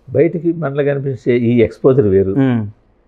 బయటికి మనలో కనిపించే ఈ ఎక్స్పోజర్ వేరు ఉమ్.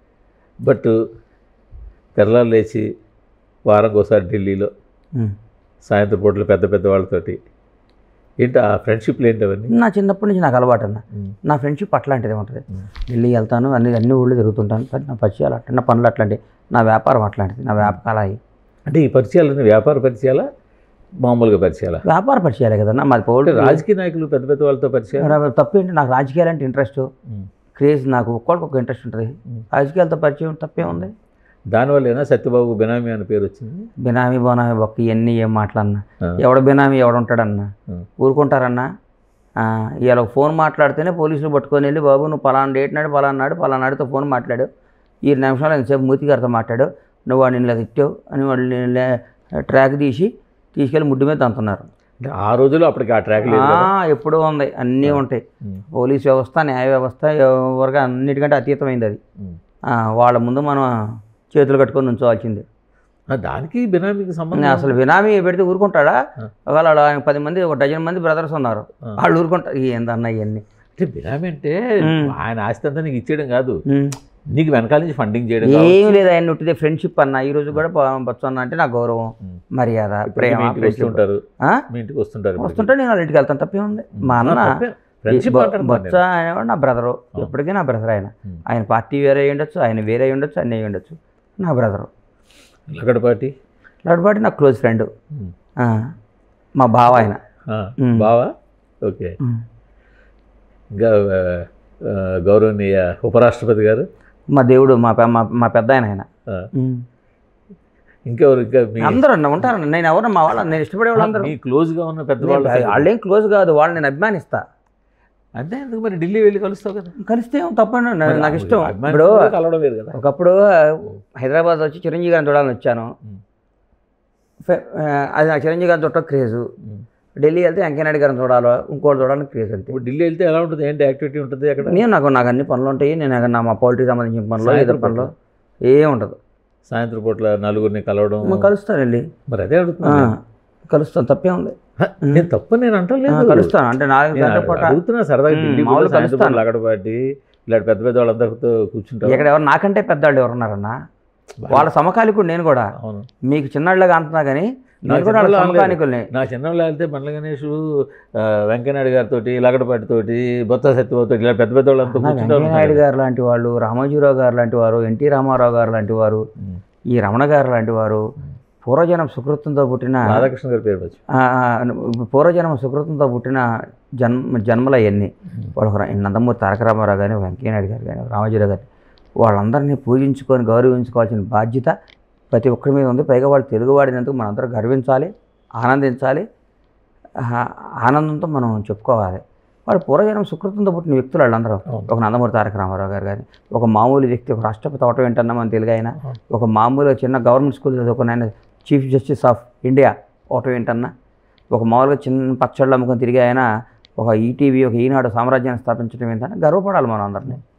బట్ తెల్లారు లేచి వారంకి ఒకసారి ఢిల్లీలో ఉమ్. సాయంత్రం పూటలు పెద్ద పెద్ద వాళ్ళతోటి ఏంటి ఆ ఫ్రెండ్షిప్లు ఏంటి అవన్నీ నా చిన్నప్పటి నుంచి నాకు అలవాటు అన్న నా ఫ్రెండ్షిప్ అట్లాంటిది ఉంటుంది ఉమ్. ఢిల్లీ వెళ్తాను అన్ని అన్ని ఊళ్ళు తిరుగుతుంటాను కానీ నా పరిచయాలు అట్లా నా పనులు అట్లాంటివి నా వ్యాపారం అట్లాంటిది నా వ్యాపారాలు అవి అంటే ఈ పరిచయాలన్నీ వ్యాపార పరిచయాలా మామూలుగా పరిచయాలా వ్యాపార పరిచయాలే కదన్నా మాది అంటే పౌల్ట్రీ రాజకీయ నాయకులు పెద్ద పెద్ద వాళ్ళతో పరిచయం తప్పేంటి నాకు రాజకీయాలు అంటే ఇంట్రెస్ట్ క్రేజ్ నాకు ఒక్కడికి ఒక ఇంట్రెస్ట్ ఉంటుంది రాజకీయాలతో పరిచయం తప్పే ఉంది దానివల్ల ఏనా సత్యబాబు బినామీ అనే పేరు వచ్చింది బినామీ బోనామీ బొక్క ఇవన్నీ ఏం మాట్లాడినా ఆ. ఎవడ బినామీ ఎవడుంటాడన్నా ఆ. ఊరుకుంటారన్నా ఆ, ఇవాళ ఒక ఫోన్ మాట్లాడితేనే పోలీసులు పట్టుకొని వెళ్ళి బాబు నువ్వు పలానా డేట్ నాడు పలానా నాడు పలానా నాడుతో ఫోన్ మాట్లాడు ఈ నిమిషాలు ఎంతసేపు మూతి గారితో మాట్లాడు నువ్వు వాడిని ఇలా తిట్టావు అని వాళ్ళు ట్రాక్ తీసి తీసుకెళ్ళి ముడ్డు మీద తంతున్నారు అంటే ఆ రోజుల్లో అప్పటికి ఆ ట్రాక్ లేదు కదా. ఆ, ఎప్పుడూ ఉంది అన్నీ ఉంటాయి ఉమ్. పోలీస్ వ్యవస్థ న్యాయ వ్యవస్థ ఎవరికి అన్నిటికంటే అతీతమైంది అది ఉమ్. ఆ, వాళ్ళ ముందు మనం చేతులు కట్టుకొని ఉంచోవాల్సిందే ఆ, దానికి బినామీకి సంబంధం నేను అసలు బినామీ పెడితే ఊరుకుంటాడా ఆ. ఒకవేళ వాళ్ళు ఆయన పది మంది ఒక డజన్ మంది బ్రదర్స్ ఉన్నారు ఆ. వాళ్ళు ఊరుకుంటారు ఏందన్నా ఇవన్నీ అంటే బినామీ అంటే ఉమ్. ఆయన ఆస్తి అంతా నీకు ఇచ్చేయడం కాదు నీకు వెనకాల నుంచి ఫండింగ్ చేయడం ఏం లేదు ఆయన ఉట్టిదే ఫ్రెండ్షిప్ అన్న ఈ రోజు కూడా బ- బచ్చు అన్న అంటే నా గౌరవం ఉమ్. మర్యాద ఇప్పుడు ప్రేమ మీ ఇంటికి friendship. వస్తుంటారు ఆ? మీ ఇంటికి వస్తుంటారు ఇప్పటికి. వస్తుంటే నేను వాళ్ళ ఇంటికి వెళ్తాను తప్పే ఉంది మా అన్న ఫ్రెండ్షిప్ బ- అంటారు బొత్స అనేవాడు నా బ్రదరు ఎప్పటికీ నా బ్రదర్ ఆయన ఉమ్. ఆయన పార్టీ వేరే అయి ఉండొచ్చు ఆయన వేరే అయి ఉండొచ్చు అన్నీ అయి ఉండొచ్చు నా బ్రదరు లగడపాటి లడ్బాటి నా క్లోజ్ ఫ్రెండ్ ఉమ్. మా బావ ఆయన ఆ, ఉమ్. బావా ఓకే ఉమ్. ఇంకా ఆ, ఆ, గౌరవనీయ ఉపరాష్ట్రపతి గారు మా దేవుడు మా పె- మా- మా పెద్ద ఆయన ఆయన ఆ, ఉమ్. ఇంకెవరు ఇంకా మీ అందరూ అన్న ఉంటారన్న నేను ఎవరు మా వాళ్ళు నేను ఇష్టపడే వాళ్ళందరూ మీ క్లోజ్ గా ఉన్న పెద్దవాళ్ళు వాళ్ళేం క్లోజ్ కాదు వాళ్ళని నేను అభిమానిస్తా అంతే ఎందుకు మరి ఢిల్లీ వెళ్ళి కలుస్తావు కదా కలిస్తే ఏం తప్పండి నా- నాకు ఇష్టం ఇప్పుడు అభిమానులు కలవడం వేరు కదా ఒకప్పుడు హైదరాబాద్ వచ్చి చిరంజీవి గారిని చూడాలని వచ్చాను ఉమ్. ఫె- ఆ, అది నాకు చిరంజీవి గారిని చూడటం క్రేజు ఉమ్. ఢిల్లీ వెళ్తే వెంకయ్యనాయుడు గారిని చూడాలో ఇంకోటి చూడాలని క్రేజ్ అంతే ఇప్పుడు ఢిల్లీ వెళ్తే ఎలా ఉంటుంది ఏంటి యాక్టివిటీ ఉంటుంది అక్కడ నేను నాకు నాకు అన్ని పనులు ఉంటాయి నేను నా మా పాలిటీ సంబంధించిన పనులు ఇతర సాయంత్రం పనులు ఏం ఉండదు సాయంత్రం పూట్ల నలుగురిని కలవడం మనం కలుస్తాను వెళ్ళి మరి అదే ఆ, అడుగుతున్నా కలుస్తాను తప్పే ఉంది హ, నేను తప్పు నేను ఆ, అంటలేదు కలుస్తాను అంటే నాలుగు నేను గంటల పూట అడుగుతున్నా సరదాగా ఉమ్, ఢిల్లీ మామూలుగా సాయంత్రం కలుస్తాను. పూట్ల అగడపాటి ఇలాంటి పెద్ద పెద్ద వాళ్ళందరితో కూర్చుంటారు ఇక్కడ ఎవరు నాకంటే పెద్దవాళ్ళు ఎవరున్నారన్నా వాళ్ళ సమకాలికుడు నేను కూడా అవును మీకు చిన్నళ్ళగా అంటున్నా కానీ నా నేను కూడా వాళ్ళ చిన్నోళ్ళు అనలేదు. సమకాలికుల్ని నా చిన్నవాళ్ళు వెళ్తే బండ్ల గణేష్ ఆ, వెంకయ్యనాయుడు గారితో లగడపాటి తోటి బొత్స సత్యబాబు ఇలా పెద్ద పెద్ద వాళ్ళంతా నా కూర్చుంటారు వెంకయ్యనాయుడు గారు లాంటి వాళ్ళు రామోజీరావు గారు లాంటి వారు ఎన్టీ రామారావు గారు లాంటి వారు ఉమ్. ఈ రమణ గారు లాంటి వారు పూర్వజనం సుకృతంతో పుట్టిన రాధాకృష్ణ గారి పేరు వచ్చు ఆ, ఆ, పూర్వజనం సుకృతంతో పుట్టిన జన్మ జన్మల ఎన్ని వాళ్ళు ఒక నందమూరి తారక రామారావు కానీ వెంకయ్యనాయుడు గారు కానీ రామోజీరావు గారు వాళ్ళందరినీ పూజించుకొని గౌరవించుకోవాల్సిన బాధ్యత ప్రతి ఒక్కరి మీద ఉంది పైగా వాళ్ళు తెలుగువాడినందుకు మనందరం గర్వించాలి ఆనందించాలి ఆ, ఆనందంతో మనం చెప్పుకోవాలి వాళ్ళు పూర్వజనం సుకృతంతో పుట్టిన వ్యక్తులు వాళ్ళందరూ అవును. ఒక నందమూరి తారక రామారావు గారు కానీ ఒక మామూలు వ్యక్తి ఒక రాష్ట్రపతి అవటం ఏంటన్నా మన తెలుగు ఆయన అవును. ఒక మామూలు చిన్న గవర్నమెంట్ స్కూల్ చదువుకున్న ఆయన చీఫ్ జస్టిస్ ఆఫ్ ఇండియా అవటం ఏంటన్నా ఒక మామూలుగా చిన్న పచ్చళ్ళు అమ్ముకొని తిరిగి ఆయన ఒక ఈటీవీ ఒక ఈనాడు సామ్రాజ్యాన్ని స్థాపించడం ఏంటన్నా గర్వపడాలి మనం అందరినీ